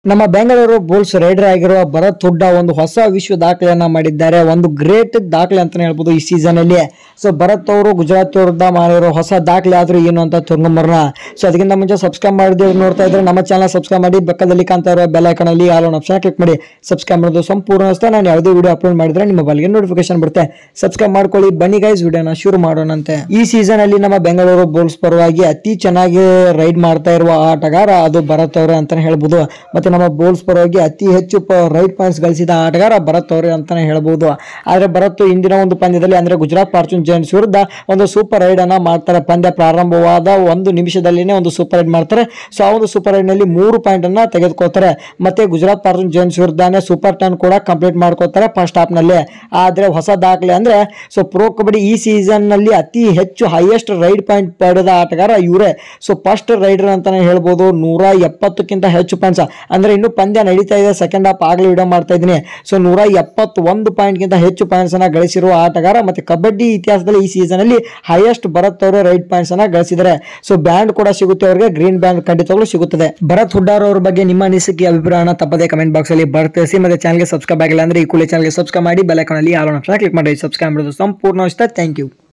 ನಮ್ಮ Bengaluru Bulls rider ಆಗಿರುವ ಭರತ್ ಹುಡ್ಡ ಒಂದು ಹೊಸ ವಿಶ್ವ ದಾಖಲೆಯನ್ನ ಮಾಡಿದ್ದಾರೆ ಒಂದು ಗ್ರೇಟ್ ದಾಖಲೆ ಅಂತಾನೆ ಹೇಳ್ಬೋದು ಈ ಸೀಸನ್ ಅಲ್ಲಿ ಸೊ ಭರತ್ ಅವರು ಗುಜರಾತ್ ವಿರುದ್ಧ ಮಾಡಿರೋ ಹೊಸ ದಾಖಲೆ ಆದ್ರೂ ಏನು ಅಂತ ತಿಳ್ಕೊಂಬರೋಣ ಸೊ ಅದಕ್ಕಿಂತ ಮುಂಚೆ ಸಬ್ಸ್ಕ್ರೈಬ್ ಮಾಡಿದ್ರೆ ನೋಡ್ತಾ ಇದ್ರೆ ನಮ್ಮ ಚಾನಲ್ ಸಬ್ಸ್ಕ್ರೈಬ್ ಮಾಡಿ ಪಕ್ಕದಲ್ಲಿ ಕಾಣ್ತಾ ಇರೋ ಬೆಲ್ ಐಕನ್ ಅಲ್ಲಿ ಆಲ್ ಆಪ್ಷನ್ ಕ್ಲಿಕ್ ಮಾಡಿ ಸಬ್ಸ್ಕ್ರೈಬ್ ಮಾಡೋದು ಸಂಪೂರ್ಣ ಅಷ್ಟೇ ನಾನು ಯಾವುದೇ ವಿಡಿಯೋ ಅಪ್ಲೋಡ್ ಮಾಡಿದ್ರೆ ನಿಮ್ಮ ಬಲ್ಲಿಗೆ ನೋಟಿಫಿಕೇಶನ್ ಬರುತ್ತೆ ಸಬ್ಸ್ಕ್ರೈಬ್ ಮಾಡ್ಕೊಳ್ಳಿ ಬನ್ನಿ ಗೈಸ್ ವಿಡಿಯೋನ ಶುರು ಮಾಡೋಣಂತೆ ಈ ಸೀಸನ್ ಅಲ್ಲಿ ನಮ್ಮ ಬೆಂಗಳೂರು ಬುಲ್ಸ್ ಪರವಾಗಿ ಅತಿ ಚೆನ್ನಾಗಿ ರೈಡ್ ಮಾಡ್ತಾ ಇರುವ ಆಟಗಾರ ಅದು ಭರತ್ ಅವರೇ ಅಂತಾನೆ ಹೇಳ್ಬೋದು ಮತ್ತೆ ನಮ್ಮ ಬೋಲ್ಸ್ ಪರವಾಗಿ ಅತಿ ಹೆಚ್ಚು ರೈಟ್ ಪಾಯಿಂಟ್ಸ್ ಗಳಿಸಿದ ಆಟಗಾರ ಭರತ್ ಅವರೇ ಅಂತಾನೆ ಹೇಳ್ಬೋದು ಆದ್ರೆ ಭರತ್ ಇಂದಿನ ಒಂದು ಪಂದ್ಯದಲ್ಲಿ ಅಂದ್ರೆ ಗುಜರಾತ್ ಫಾರ್ಚೂನ್ ಜೈಂಟ್ಸ್ ವಿರುದ್ಧ ಒಂದು ಸೂಪರ್ ರೈಡ್ ಅನ್ನ ಮಾಡ್ತಾರೆ ಪಂದ್ಯ ಪ್ರಾರಂಭವಾದ ಒಂದು ನಿಮಿಷದಲ್ಲಿನೇ ಒಂದು ಸೂಪರ್ ರೈಡ್ ಮಾಡ್ತಾರೆ ಸೊ ಆ ಒಂದು ಸೂಪರ್ ರೈಡ್ ನಲ್ಲಿ ಮೂರು ಪಾಯಿಂಟ್ ಅನ್ನ ತೆಗೆದುಕೋತಾರೆ ಮತ್ತೆ ಗುಜರಾತ್ ಫಾರ್ಚೂನ್ ಜೈಂಟ್ಸ್ ವಿರುದ್ಧನೇ ಸೂಪರ್ ಟರ್ನ್ ಕೂಡ ಕಂಪ್ಲೀಟ್ ಮಾಡ್ಕೋತಾರೆ ಫಸ್ಟ್ ಹಾಫ್ ನಲ್ಲಿ ಆದ್ರೆ ಹೊಸ ದಾಖಲೆ ಅಂದ್ರೆ ಸೊ ಪ್ರೋ ಕಬಡ್ಡಿ ಈ ಸೀಸನ್ ನಲ್ಲಿ ಅತಿ ಹೆಚ್ಚು ಹೈಯೆಸ್ಟ್ ರೈಡ್ ಪಾಯಿಂಟ್ ಪಡೆದ ಆಟಗಾರ ಇವರೇ ಸೊ ಫಸ್ಟ್ ರೈಡರ್ ಅಂತಾನೆ ಹೇಳ್ಬೋದು ನೂರ ಎಪ್ಪತ್ತಕ್ಕಿಂತ ಹೆಚ್ಚು ಪಾಯಿಂಟ್ಸ್ ಅಂದ್ರೆ ಇನ್ನು ಪಂದ್ಯ ನಡೀತಾ ಇದೆ ಸೆಕೆಂಡ್ ಹಾಫ್ ಆಗಲೇ ವಿಡಿಯೋ ಮಾಡ್ತಾ ಇದ್ದೀನಿ ಸೊ ನೂರ ಎಪ್ಪತ್ತೊಂದು ಪಾಯಿಂಟ್ಗಿಂತ ಹೆಚ್ಚು ಪಾಯಿಂಟ್ಸ್ ಅನ್ನ ಗಳಿಸಿರುವ ಆಟಗಾರ ಮತ್ತೆ ಕಬಡ್ಡಿ ಇತಿಹಾಸದಲ್ಲಿ ಈ ಸೀಸನ್ ಅಲ್ಲಿ ಹೈಯೆಸ್ಟ್ ಭರತ್ ಅವರು ರೈಡ್ ಪಾಯಿಂಟ್ಸ್ ಅನ್ನ ಗಳಿಸಿದ್ದಾರೆ ಸೊ ಬ್ಯಾಂಡ್ ಕೂಡ ಸಿಗುತ್ತೆ ಅವರಿಗೆ ಗ್ರೀನ್ ಬ್ಯಾಂಡ್ ಖಂಡಿತವಾಗ್ಲೂ ಸಿಗುತ್ತದೆ ಭರತ್ ಹುಡ್ಡಾರ್ ಅವ್ರ ಬಗ್ಗೆ ನಿಮ್ಮ ಅನಿಸಿಕೆ ಅಭಿಪ್ರಾಯನ ತಪ್ಪದೆ ಕಮೆಂಟ್ ಬಾಕ್ಸ್ ಅಲ್ಲಿ ಬರ್ತಿಸಿ ಮತ್ತೆ ಚಾನಲ್ಗೆ ಸಬ್ಸ್ಕ್ರೈಬ್ ಆಗಿಲ್ಲ ಅಂದ್ರೆ ಈ ಕೂಡಲೇ ಚಾನಲ್ಗೆ ಸಬ್ಸ್ಕ್ರೈಬ್ ಮಾಡಿ ಬೆಲ್ ಐಕಾನ್ ಅಲ್ಲಿ ಆಲ್ ಆಪ್ಷನ್ ಕ್ಲಿಕ್ ಮಾಡಿ ಸಬ್ಸ್ಕ್ರೈಬ್ ಮಾಡೋದು ಸಂಪೂರ್ಣ ಇಷ್ಟ ಥ್ಯಾಂಕ್ ಯು